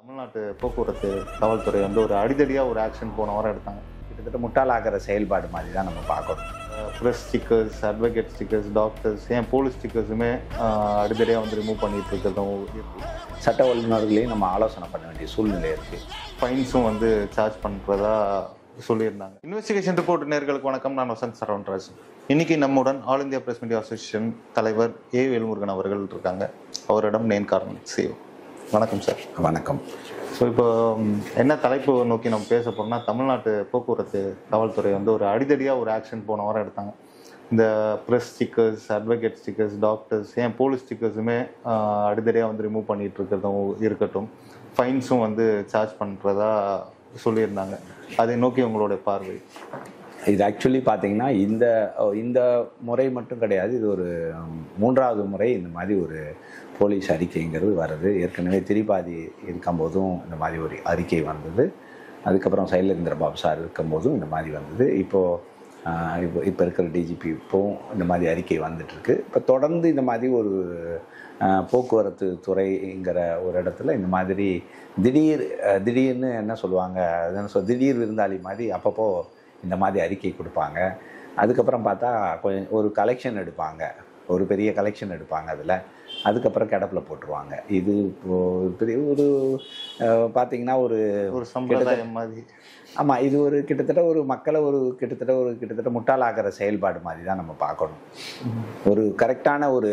தமிழ்நாட்டு போக்குவரத்து காவல்துறை வந்து ஒரு அடிதடியாக ஒரு ஆக்ஷன் போன வாரம் எடுத்தாங்க கிட்டத்தட்ட முட்டாளாகிற செயல்பாடு மாதிரி தான் நம்ம பார்க்கணும் press stickers advocate stickers doctors ஏன் போலீஸ் ஸ்டிக்கர்ஸுமே அடிதடியாக வந்து ரிமூவ் பண்ணிட்டு இருக்கிறதும் இருக்கு சட்ட வல்லுநர்களையும் நம்ம ஆலோசனை பண்ண வேண்டிய சூழ்நிலை இருக்குது ஃபைன்ஸும் வந்து சார்ஜ் பண்ணுறதா சொல்லியிருந்தாங்க இன்வெஸ்டிகேஷன் ரிப்போர்ட் நேர்களுக்கு வணக்கம் நான் வசந்த் சரவணராஜ் இன்னைக்கு நம்முடன் all India press media association தலைவர் ஏ வேல்முருகன் அவர்கள் இருக்காங்க அவரிடம் நேன் காரணம் சேவ் வணக்கம் சார் வணக்கம் ஸோ இப்போ ம், என்ன தலைப்பு நோக்கி நம்ம பேச போறோம்னா தமிழ்நாட்டு போக்குவரத்து காவல்துறை வந்து ஒரு அடிதடியாக ஒரு ஆக்ஷன் போன வாரம் எடுத்தாங்க இந்த press stickers advocate stickers doctors ஏன் போலீஸ் ஸ்டிக்கர்ஸுமே அடிதடியாக வந்து ரிமூவ் பண்ணிட்டு இருக்கிறதும் இருக்கட்டும் ஃபைன்ஸும் வந்து சார்ஜ் பண்ணுறதா சொல்லியிருந்தாங்க அதை நோக்கி உங்களுடைய பார்வை இது ஆக்சுவலி பார்த்தீங்கன்னா இந்த இந்த முறை மட்டும் கிடையாது இது ஒரு ம், மூன்றாவது முறை இந்த மாதிரி ஒரு போலீஸ் அறிக்கைங்கிறது வருது ஏற்கனவே திரிபாதி இருக்கும்போதும் இந்த மாதிரி ஒரு அறிக்கை வந்தது அதுக்கப்புறம் சைலேந்திர பாபு சார் இருக்கும்போதும் இந்த மாதிரி வந்தது இப்போது இப்போ இப்போ இருக்கிற டிஜிபி இப்போவும் இந்த மாதிரி அறிக்கை வந்துட்டுருக்கு இப்போ தொடர்ந்து இந்த மாதிரி ஒரு ஆஹ், போக்குவரத்து துறைங்கிற ஒரு இடத்துல இந்த மாதிரி திடீர் அஹ், திடீர்னு என்ன சொல்லுவாங்க அது என்ன சொல் திடீர் விருந்தாளி மாதிரி அப்பப்போ இந்த மாதிரி அறிக்கை கொடுப்பாங்க அதுக்கப்புறம் பார்த்தா கொஞ்சம் ஒரு கலெக்ஷன் எடுப்பாங்க ஒரு பெரிய கலெக்ஷன் எடுப்பாங்க அதில் அதுக்கப்புறம் கிடப்பில் போட்டுருவாங்க இது இப்போ ஒரு பெரிய ஒரு அஹ், பார்த்தீங்கன்னா ஒரு ஒரு சம்பிரதாயம் மாதிரி ஆமாம் இது ஒரு கிட்டத்தட்ட ஒரு மக்களை ஒரு கிட்டத்தட்ட ஒரு கிட்டத்தட்ட முட்டாளாகிற செயல்பாடு மாதிரி தான் நம்ம பார்க்கணும் ஒரு கரெக்டான ஒரு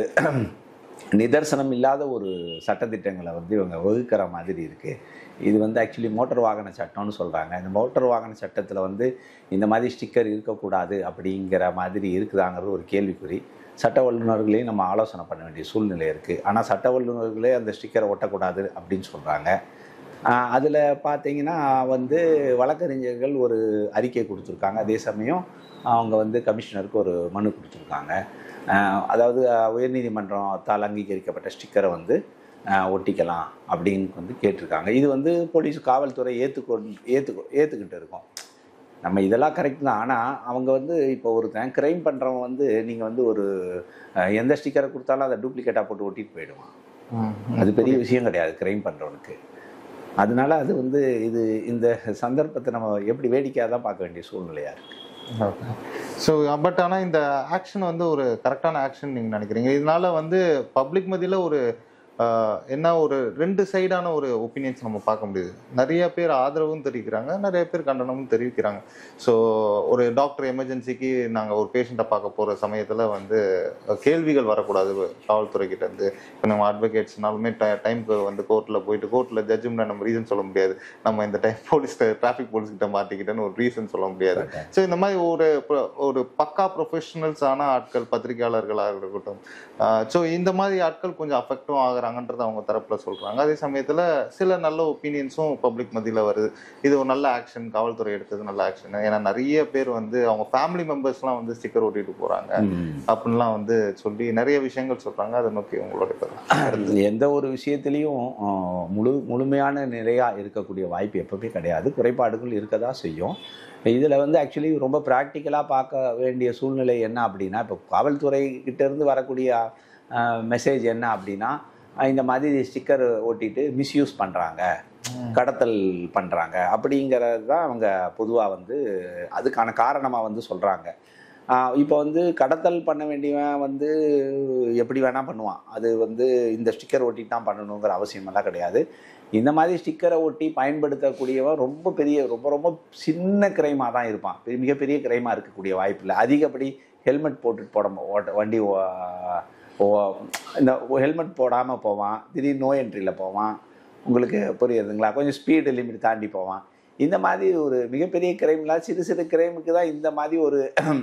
நிதர்சனம் இல்லாத ஒரு சட்டத்திட்டங்களை வந்து இவங்க வகுக்கிற மாதிரி இருக்குது இது வந்து ஆக்சுவலி மோட்டார் வாகன சட்டம்னு சொல்கிறாங்க இந்த மோட்டார் வாகன சட்டத்தில் வந்து இந்த மாதிரி ஸ்டிக்கர் இருக்கக்கூடாது அப்படிங்கிற மாதிரி இருக்குதாங்கிறது ஒரு கேள்விக்குறி சட்ட வல்லுநர்களையும் நம்ம ஆலோசனை பண்ண வேண்டிய சூழ்நிலை இருக்குது ஆனால் சட்ட வல்லுநர்களே அந்த ஸ்டிக்கரை ஒட்டக்கூடாது அப்படின்னு சொல்கிறாங்க அதில் பார்த்தீங்கன்னா வந்து வழக்கறிஞர்கள் ஒரு அறிக்கை கொடுத்துருக்காங்க அதே சமயம் அவங்க வந்து கமிஷனருக்கு ஒரு மனு கொடுத்துருக்காங்க ஆஹ் அதாவது ஆஹ் உயர்நீதிமன்றத்தால் அங்கீகரிக்கப்பட்ட ஸ்டிக்கரை வந்து ஆஹ் ஒட்டிக்கலாம் அப்படின்னு வந்து கேட்டிருக்காங்க இது வந்து போலீஸ் காவல்துறை ஏற்றுக்கொண்டு ஏற்றுக்கொ ஏற்றுக்கிட்டு இருக்கோம் நம்ம இதெல்லாம் கரெக்ட் தான் ஆனால் அவங்க வந்து இப்போ ஒருத்தன் க்ரைம் பண்ணுறவன் வந்து நீங்கள் வந்து ஒரு ஆஹ் எந்த ஸ்டிக்கரை கொடுத்தாலும் அதை டூப்ளிகேட்டாக போட்டு ஒட்டிட்டு போயிடுவான் அது பெரிய விஷயம் கிடையாது க்ரைம் பண்ணுறவனுக்கு அதனால அது வந்து இது இந்த சந்தர்ப்பத்தை நம்ம எப்படி வேடிக்கையாக தான் பார்க்க வேண்டிய சூழ்நிலையாக இருக்குது ஸோ பட் ஆனால் இந்த ஆக்ஷன் வந்து ஒரு கரெக்டான ஆக்ஷன் நீங்கள் நினைக்கிறீங்க இதனால வந்து பப்ளிக் மத்தியில் ஒரு ஆஹ், என்ன ஒரு ரெண்டு சைடான ஒரு ஒப்பீனியன்ஸ் நம்ம பார்க்க முடியுது நிறைய பேர் ஆதரவும் தெரிவிக்கிறாங்க நிறைய பேர் கண்டனமும் தெரிவிக்கிறாங்க ஸோ ஒரு டாக்டர் எமர்ஜென்சிக்கு நாங்கள் ஒரு பேஷண்ட்டை பார்க்க போகிற சமயத்தில் வந்து அஹ், கேள்விகள் வரக்கூடாது காவல்துறை கிட்ட இருந்து இப்போ நம்ம அட்வொகேட்ஸ்னாலுமே டைமுக்கு வந்து கோர்ட்டில் போயிட்டு கோர்ட்டில் ஜட்ஜும்னா நம்ம ரீசன் சொல்ல முடியாது நம்ம இந்த டைம் போலீஸ் டிராஃபிக் போலீஸ் கிட்ட மாட்டிக்கிட்டேன்னு ஒரு ரீசன் சொல்ல முடியாது ஸோ இந்த மாதிரி ஒரு pro- ஒரு பக்கா ப்ரொஃபஷனல்ஸ் ஆன ஆட்கள் பத்திரிகையாளர்களாக இருக்கட்டும் ஸோ இந்த மாதிரி ஆட்கள் கொஞ்சம் அஃபெக்டும் ஆகுறாங்கன்றது அவங்க தரப்புல சொல்றாங்க அதே சமயத்துல சில நல்ல ஒப்பீனியன்ஸும் பப்ளிக் மத்தியில வருது இது ஒரு நல்ல ஆக்ஷன் காவல்துறை எடுத்தது நல்ல ஆக்ஷன் ஏன்னா நிறைய பேர் வந்து அவங்க ஃபேமிலி மெம்பர்ஸ்லாம் வந்து ஸ்டிக்கர் ஒட்டிட்டு போறாங்க அப்படின்லாம் வந்து சொல்லி நிறைய விஷயங்கள் சொல்றாங்க அதை நோக்கி உங்களோட கருத்து. எந்த ஒரு விஷயத்துலையும் ஆஹ், முழு முழுமையான நிலையாக இருக்கக்கூடிய வாய்ப்பு எப்பவுமே கிடையாது குறைபாடுகள் இருக்க தான் செய்யும் இதில் வந்து ஆக்சுவலி ரொம்ப ப்ராக்டிக்கலாக பார்க்க வேண்டிய சூழ்நிலை என்ன அப்படின்னா இப்போ காவல்துறை கிட்ட இருந்து வரக்கூடிய மெசேஜ் என்ன அப்படின்னா ஆஹ், இந்த மாதிரி ஸ்டிக்கர் ஒட்டிட்டு மிஸ்யூஸ் பண்ணுறாங்க கடத்தல் பண்ணுறாங்க அப்படிங்கிறது தான் அவங்க பொதுவாக வந்து அதுக்கான காரணமாக வந்து சொல்கிறாங்க இப்போ வந்து கடத்தல் பண்ண வேண்டியவன் வந்து எப்படி வேணால் பண்ணுவான் அது வந்து இந்த ஸ்டிக்கர் ஒட்டி தான் பண்ணணுங்கிற அவசியமெல்லாம் கிடையாது இந்த மாதிரி ஸ்டிக்கரை ஒட்டி பயன்படுத்தக்கூடியவன் ரொம்ப பெரிய ரொம்ப ரொம்ப சின்ன கிரைமாக தான் இருப்பான் பெரிய- மிகப்பெரிய கிரைமாக இருக்கக்கூடிய வாய்ப்பு இல்லை அதிகப்படி ஹெல்மெட் போட்டுட்டு போட ம- ஓட்ட வண்டி ஓ- ஓ- இந்த ஹெல்மெட் போடாமல் போவான் திடீர்னு நோ என்ட்ரியில் போவான் உங்களுக்கு புரியுதுங்களா கொஞ்சம் ஸ்பீடு லிமிட் தாண்டி போவான் இந்த மாதிரி ஒரு மிகப்பெரிய கிரைம்லாம் சிறு சிறு கிரைமுக்கு தான் இந்த மாதிரி ஒரு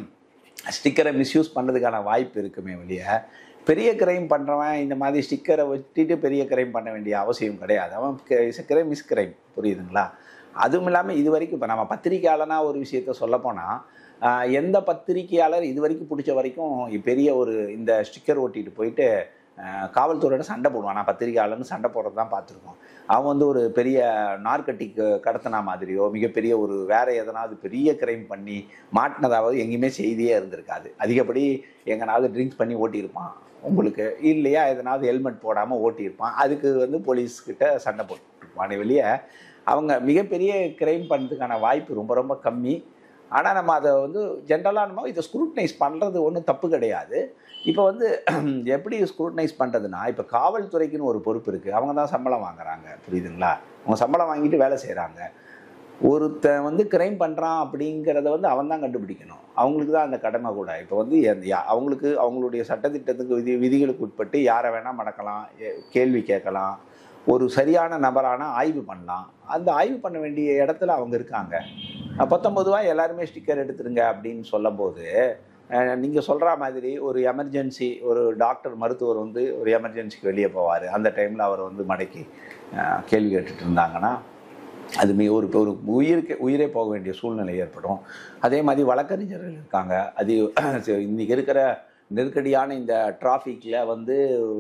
ஸ்டிக்கரை மிஸ்யூஸ் பண்ணுறதுக்கான வாய்ப்பு இருக்குமே வெளிய பெரிய கிரைம் பண்ணுறவன் இந்த மாதிரி ஸ்டிக்கரை ஒட்டிட்டு பெரிய கிரைம் பண்ண வேண்டிய அவசியம் கிடையாது அவன் கிரைம் மிஸ் கிரைம் புரியுதுங்களா அதுவும் இல்லாமல் இது வரைக்கும் இப்போ நம்ம பத்திரிக்கையாளனா ஒரு விஷயத்த சொல்லப்போனால் எந்த பத்திரிக்கையாளர் இது வரைக்கும் பிடிச்ச வரைக்கும் பெரிய ஒரு இந்த ஸ்டிக்கர் ஒட்டிட்டு போயிட்டு ஆஹ், காவல்துறையோட சண்டை போடுவான் நான் பத்திரிக்கையாளர்னு சண்டை போடுறது தான் பார்த்துருக்கோம் அவன் வந்து ஒரு பெரிய நார்கட்டிக் கடத்தினா மாதிரியோ மிகப்பெரிய ஒரு வேற எதனாவது பெரிய கிரைம் பண்ணி மாட்டினதாவது எங்கேயுமே செய்தியே இருந்திருக்காது அதிகப்படி எங்கனாவது ட்ரிங்க்ஸ் பண்ணி ஓட்டியிருப்பான் உங்களுக்கு இல்லையா எதனாவது ஹெல்மெட் போடாமல் ஓட்டியிருப்பான் அதுக்கு வந்து போலீஸ்கிட்ட சண்டை போட்டுருப்பான் இருப்பானே வெளியே அவங்க மிகப்பெரிய கிரைம் பண்ணுறதுக்கான வாய்ப்பு ரொம்ப ரொம்ப கம்மி ஆனால் நம்ம அதை வந்து ஜென்ரலாக நம்ம இதை ஸ்க்ரூட்னைஸ் பண்ணுறது ஒன்றும் தப்பு கிடையாது இப்போ வந்து எப்படி ஸ்க்ரூட்னைஸ் பண்ணுறதுனா இப்போ காவல்துறைக்குன்னு ஒரு பொறுப்பு இருக்குது அவங்க தான் சம்பளம் வாங்குறாங்க புரியுதுங்களா அவங்க சம்பளம் வாங்கிட்டு வேலை செய்கிறாங்க ஒருத்தன் வந்து கிரைம் பண்ணுறான் அப்படிங்கிறத வந்து அவன் தான் கண்டுபிடிக்கணும் அவங்களுக்கு தான் அந்த கடமை கூட இப்போ வந்து எந்த- யா- அவங்களுக்கு அவங்களுடைய சட்டத்திட்டத்துக்கு விதி விதிகளுக்கு உட்பட்டு யாரை வேணால் மடக்கலாம் எ- கேள்வி கேட்கலாம் ஒரு சரியான நபரான ஆய்வு பண்ணலாம் அந்த ஆய்வு பண்ண வேண்டிய இடத்துல அவங்க இருக்காங்க பத்தொம்பதுவா எல்லாருமே ஸ்டிக்கர் எடுத்துருங்க அப்படின்னு சொல்லும்போது நீங்கள் சொல்கிற மாதிரி ஒரு எமர்ஜென்சி ஒரு டாக்டர் மருத்துவர் வந்து ஒரு எமர்ஜென்சிக்கு வெளியே போவார் அந்த டைமில் அவர் வந்து மடக்கி அஹ், கேள்வி கேட்டுட்டு இருந்தாங்கன்னா அது மிக ஒரு ஒரு உயிருக்கு உயிரே போக வேண்டிய சூழ்நிலை ஏற்படும் அதே மாதிரி வழக்கறிஞர்கள் இருக்காங்க அது இன்னைக்கு இருக்கிற நெருக்கடியான இந்த டிராஃபிக்கில் வந்து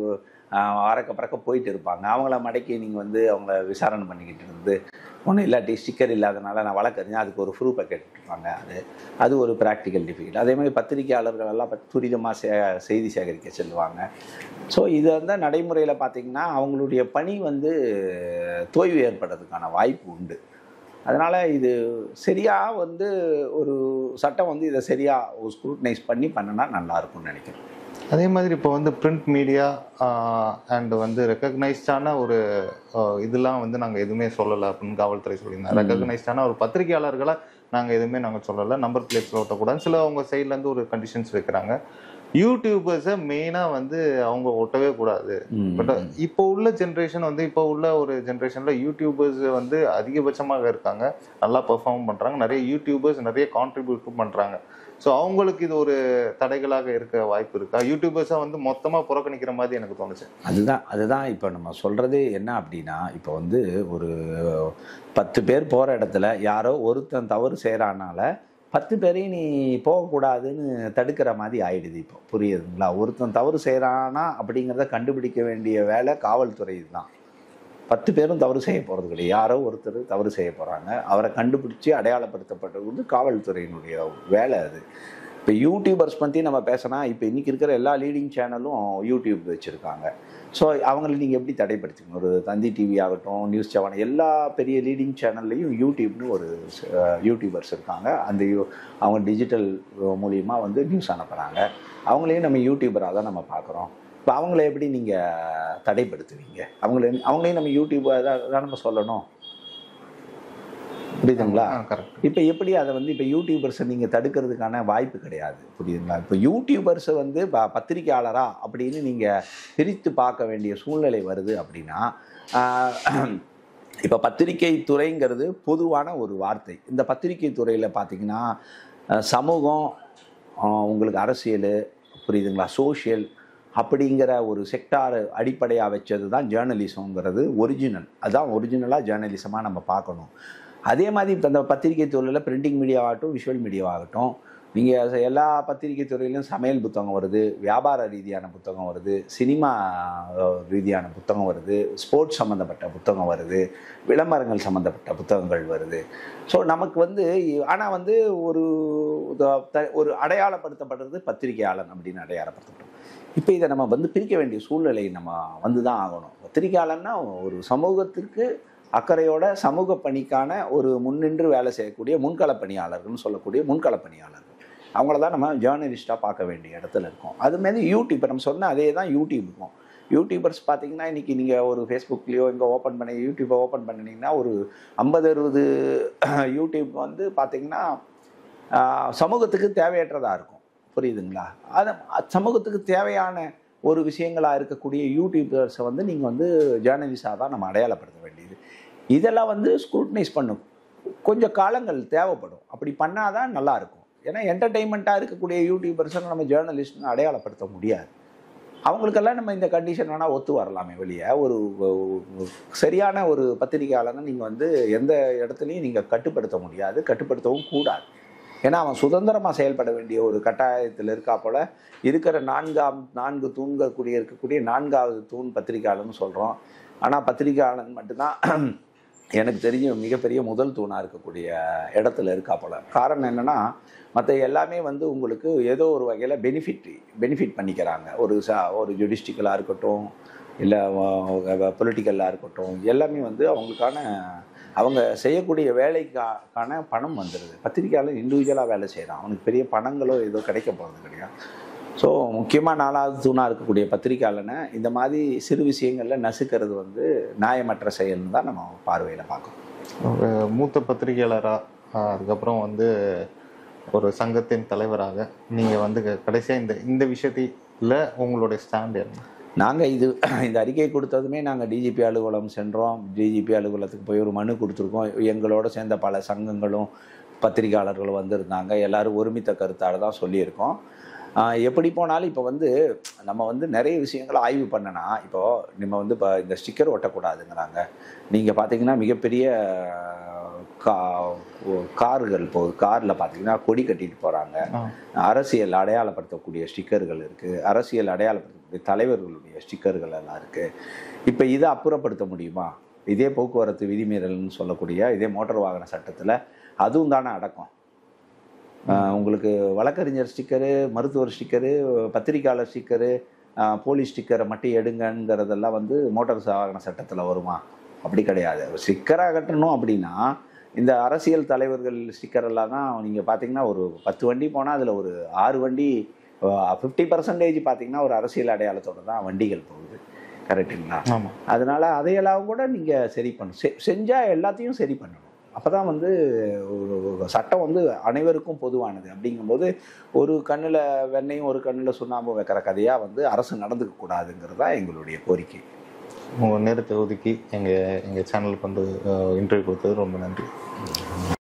ஆஹ், அறக்க பறக்க போயிட்டு இருப்பாங்க அவங்கள மடக்கி நீங்கள் வந்து அவங்கள விசாரணை பண்ணிக்கிட்டு இருந்து ஒன்றும் இல்லாட்டி ஸ்டிக்கர் இல்லாதனால நான் வழக்கறிஞர் அதுக்கு ஒரு ப்ரூஃபை கேட்டுருப்பாங்க அது அது ஒரு ப்ராக்டிக்கல் டிஃபிகல்ட் அதே மாதிரி பத்திரிகையாளர்கள் எல்லாம் பத்- துரிதமாக சே செய்தி சேகரிக்க செல்வாங்க ஸோ இது வந்து நடைமுறையில் பார்த்தீங்கன்னா அவங்களுடைய பணி வந்து தோய்வு ஏற்படுறதுக்கான வாய்ப்பு உண்டு அதனால் இது சரியாக வந்து ஒரு சட்டம் வந்து இதை சரியாக ஸ்க்ரூட்னைஸ் பண்ணி பண்ணினா நல்லா இருக்கும்னு நினைக்கிறேன் அதே மாதிரி இப்போ வந்து பிரிண்ட் மீடியா அண்ட் வந்து ரெக்கக்னைஸ்டான ஒரு ஆஹ், இதெல்லாம் வந்து நாங்கள் எதுவுமே சொல்லலை அப்படின்னு காவல்துறை சொல்லியிருந்தாங்க ரெக்கக்னைஸ்டான ஒரு பத்திரிகையாளர்களை நாங்கள் எதுவுமே நாங்கள் சொல்லலை நம்பர் பிளேட்ஸில் ஒட்டக்கூடாது சில அவங்க சைட்லேருந்து ஒரு கண்டிஷன்ஸ் வைக்கிறாங்க யூடியூபர்ஸை மெயினாக வந்து அவங்க ஒட்டவே கூடாது பட் இப்போ உள்ள ஜென்ரேஷன் வந்து இப்போ உள்ள ஒரு ஜென்ரேஷன்ல யூடியூபர்ஸ் வந்து அதிகபட்சமாக இருக்காங்க நல்லா பெர்ஃபார்ம் பண்றாங்க நிறைய யூடியூபர்ஸ் நிறைய கான்ட்ரிபியூட் பண்றாங்க ஸோ அவங்களுக்கு இது ஒரு தடைகளாக இருக்க வாய்ப்பு இருக்கா யூடியூபர்ஸை வந்து மொத்தமா புறக்கணிக்கிற மாதிரி எனக்கு தோணுச்சு அதுதான் அதுதான் இப்போ நம்ம சொல்கிறது என்ன அப்படின்னா இப்போ வந்து ஒரு பத்து பேர் போகிற இடத்துல யாரோ ஒருத்தன் தவறு செய்கிறானால பத்து பேரையும் நீ போகக்கூடாதுன்னு தடுக்கிற மாதிரி ஆயிடுது இப்போ புரியுதுங்களா ஒருத்தன் தவறு செய்கிறானா அப்படிங்கிறத கண்டுபிடிக்க வேண்டிய வேலை காவல்துறை தான் பத்து பேரும் தவறு செய்ய போகிறது கிடையாது யாரோ ஒருத்தர் தவறு செய்ய போகிறாங்க அவரை கண்டுபிடிச்சி அடையாளப்படுத்தப்பட்டது வந்து காவல்துறையினுடைய வேலை அது இப்போ யூடியூபர்ஸ் பற்றி நம்ம பேசினா இப்போ இன்றைக்கி இருக்கிற எல்லா லீடிங் சேனலும் யூடியூப் வச்சுருக்காங்க ஸோ அவங்கள நீங்கள் எப்படி தடைப்படுத்திக்கணும் ஒரு தந்தி டிவி ஆகட்டும் நியூஸ் செவன் எல்லா பெரிய லீடிங் சேனல்லையும் யூடியூப்னு ஒரு அஹ், யூடியூபர்ஸ் இருக்காங்க அந்த யூ அவங்க டிஜிட்டல் மூலியமாக வந்து நியூஸ் அனுப்புகிறாங்க அவங்களையும் நம்ம யூடியூபராக தான் நம்ம பார்க்குறோம் இப்போ அவங்கள எப்படி நீங்கள் தடைப்படுத்துவீங்க அவங்கள அவங்களையும் நம்ம யூடியூபர் தான் தான் நம்ம சொல்லணும் புரியுதுங்களா கரெக்ட் இப்போ எப்படி அதை வந்து இப்போ யூடியூபர்ஸை நீங்கள் தடுக்கிறதுக்கான வாய்ப்பு கிடையாது புரியுதுங்களா இப்போ யூடியூபர்ஸை வந்து ப பத்திரிக்கையாளரா அப்படின்னு நீங்கள் பிரித்து பார்க்க வேண்டிய சூழ்நிலை வருது அப்படின்னா இப்போ பத்திரிகை துறைங்கிறது பொதுவான ஒரு வார்த்தை இந்த பத்திரிகை துறையில் பார்த்தீங்கன்னா அஹ், சமூகம் அஹ், உங்களுக்கு அரசியல் புரியுதுங்களா சோஷியல் அப்படிங்கிற ஒரு செக்டார் அடிப்படையாக வச்சது தான் ஜேர்னலிசம்ங்கிறது ஒரிஜினல் அதுதான் ஒரிஜினலாக ஜேர்னலிசமாக நம்ம பார்க்கணும் அதே மாதிரி இப்போ இந்த பத்திரிகை துறையில் பிரிண்டிங் மீடியா ஆகட்டும் விஷுவல் மீடியா ஆகட்டும் நீங்கள் எல்லா பத்திரிகை துறையிலும் சமையல் புத்தகம் வருது வியாபார ரீதியான புத்தகம் வருது சினிமா அஹ், ரீதியான புத்தகம் வருது ஸ்போர்ட்ஸ் சம்மந்தப்பட்ட புத்தகம் வருது விளம்பரங்கள் சம்மந்தப்பட்ட புத்தகங்கள் வருது ஸோ நமக்கு வந்து ஆனால் வந்து ஒரு த- த- ஒரு அடையாளப்படுத்தப்படுறது பத்திரிகையாளன் அப்படின்னு அடையாளப்படுத்தப்படும் இப்போ இதை நம்ம வந்து பிரிக்க வேண்டிய சூழ்நிலை நம்ம வந்து தான் ஆகணும் பத்திரிகையாளன்னா ஒரு சமூகத்திற்கு அக்கறையோட சமூக பணிக்கான ஒரு முன்னின்று வேலை செய்யக்கூடிய முன்கள பணியாளர்கள்னு சொல்லக்கூடிய முன்கள பணியாளர்கள் அவங்கள தான் நம்ம ஜேர்னலிஸ்ட்டாக பார்க்க வேண்டிய இடத்துல இருக்கோம் அது மாதிரி யூடியூப் இப்போ நம்ம சொன்ன அதே தான் யூடியூப்புக்கும் யூடியூபர்ஸ் பார்த்தீங்கன்னா இன்றைக்கி நீங்கள் ஒரு ஃபேஸ்புக்லேயோ இங்கே ஓப்பன் பண்ணி யூடியூப்பை ஓப்பன் பண்ணினீங்கன்னா ஒரு ஐம்பது அறுபது யூடியூப் வந்து பார்த்தீங்கன்னா ஆஹ், சமூகத்துக்கு தேவையற்றதாக இருக்கும் புரியுதுங்களா அது சமூகத்துக்கு தேவையான ஒரு விஷயங்களாக இருக்கக்கூடிய யூடியூபர்ஸை வந்து நீங்கள் வந்து ஜேர்னலிஸ்டாக தான் நம்ம அடையாளப்படுத்த வேண்டியது இதெல்லாம் வந்து ஸ்க்ரூட்னைஸ் பண்ணும் கொஞ்சம் காலங்கள் தேவைப்படும் அப்படி பண்ணாதான் நல்லா இருக்கும் ஏன்னா என்டர்டெயின்மெண்ட்டாக இருக்கக்கூடிய யூடியூபர்ஸை நம்ம ஜேர்னலிஸ்ட்னு அடையாளப்படுத்த முடியாது அவங்களுக்கெல்லாம் நம்ம இந்த கண்டிஷன் வேணால் ஒத்து வரலாமே வெளியே ஒரு ஒரு சரியான ஒரு பத்திரிகையாளனை நீங்கள் வந்து எந்த இடத்துலையும் நீங்கள் கட்டுப்படுத்த முடியாது கட்டுப்படுத்தவும் கூடாது ஏன்னா அவன் சுதந்திரமாக செயல்பட வேண்டிய ஒரு கட்டாயத்தில் இருக்கா போல இருக்கிற நான்காம் நான்கு தூண்கள் கூடிய இருக்கக்கூடிய நான்காவது தூண் பத்திரிகையாளர்னு சொல்கிறோம் ஆனால் பத்திரிகையாளன் மட்டும்தான் எனக்கு தெரிஞ்ச மிகப்பெரிய முதல் தூணாக இருக்கக்கூடிய இடத்துல இருக்கா போல காரணம் என்னென்னா மற்ற எல்லாமே வந்து உங்களுக்கு ஏதோ ஒரு வகையில் பெனிஃபிட் பெனிஃபிட் பண்ணிக்கிறாங்க ஒரு ச ஒரு ஜுடிஸ்டிக்கலாக இருக்கட்டும் இல்லை பொலிட்டிக்கலாக இருக்கட்டும் எல்லாமே வந்து அவங்களுக்கான அவங்க செய்யக்கூடிய வேலைக்கான பணம் வந்துடுது பத்திரிக்கையாளர் இண்டிவிஜுவலாக வேலை செய்கிறான் அவனுக்கு பெரிய பணங்களோ ஏதோ கிடைக்க போகிறது கிடையாது ஸோ முக்கியமாக நாலாவது தூணாக இருக்கக்கூடிய பத்திரிக்கையாளனை இந்த மாதிரி சிறு விஷயங்களில் நசுக்கிறது வந்து நியாயமற்ற செயல்னு தான் நம்ம பார்வையில் பார்க்கணும் ஒரு மூத்த பத்திரிகையாளரா ஆஹ் அதுக்கப்புறம் வந்து ஒரு சங்கத்தின் தலைவராக நீங்க வந்து க- கடைசியா இந்த இந்த விஷயத்துல உங்களுடைய ஸ்டாண்ட் என்ன நாங்கள் இது இந்த அறிக்கை கொடுத்ததுமே நாங்கள் டிஜிபி அலுவலகம் சென்றோம் டிஜிபி அலுவலகத்துக்கு போய் ஒரு மனு கொடுத்துருக்கோம் எங்களோட சேர்ந்த பல சங்கங்களும் பத்திரிகையாளர்களும் வந்திருந்தாங்க எல்லாரும் ஒருமித்த கருத்தாட தான் சொல்லியிருக்கோம் ஆஹ் எப்படி போனாலும் இப்போ வந்து நம்ம வந்து நிறைய விஷயங்களை ஆய்வு பண்ணனா இப்போ நம்ம வந்து இப்போ இந்த ஸ்டிக்கர் ஒட்டக்கூடாதுங்கிறாங்க நீங்கள் பார்த்தீங்கன்னா மிகப்பெரிய கா கார்கள் போகுது காரில் பார்த்தீங்கன்னா கொடி கட்டிட்டு போகிறாங்க ஆ. அரசியல் அடையாளப்படுத்தக்கூடிய ஸ்டிக்கர்கள் இருக்குது அரசியல் அடையாளப்படுத்தக்கூடிய தலைவர்களுடைய ஸ்டிக்கர்கள் எல்லாம் இருக்குது இப்போ இதை அப்புறப்படுத்த முடியுமா இதே போக்குவரத்து விதிமீறல்னு சொல்லக்கூடிய இதே மோட்டார் வாகன சட்டத்தில் அதுவும் தானே அடக்கம் ஆஹ் உங்களுக்கு வழக்கறிஞர் ஸ்டிக்கரு மருத்துவர் ஸ்டிக்கரு பத்திரிக்கையாளர் ஸ்டிக்கரு போலீஸ் ஸ்டிக்கரை மட்டும் எடுங்கங்கிறதெல்லாம் வந்து மோட்டார் வாகன சட்டத்தில் வருமா அப்படி கிடையாது ஸ்டிக்கராக கட்டணும் அப்படின்னா இந்த அரசியல் தலைவர்கள் ஸ்டிக்கர் எல்லாம் தான் நீங்கள் பார்த்தீங்கன்னா ஒரு பத்து வண்டி போனால் அதில் ஒரு ஆறு வண்டி ஃபிஃப்டி பர்சன்டேஜ் பார்த்தீங்கன்னா ஒரு அரசியல் அடையாளத்தோட தான் வண்டிகள் போகுது கரெக்டுங்களா ஆமா அதனால அதையெல்லாம் கூட நீங்கள் சரி பண்ணணும் செ செஞ்சால் எல்லாத்தையும் சரி பண்ணணும் அப்போ தான் வந்து ஒரு ஒரு சட்டம் வந்து அனைவருக்கும் பொதுவானது அப்படிங்கும்போது ஒரு கண்ணில் வெண்ணையும் ஒரு கண்ணில் சுண்ணாம்பும் வைக்கிற கதையாக வந்து அரசு நடந்துக்க கூடாதுங்கிறது தான் எங்களுடைய கோரிக்கை உங்க நேரத்தை ஒதுக்கி எங்க எங்க சேனலுக்கு வந்து இன்டர்வியூ கொடுத்தது ரொம்ப நன்றி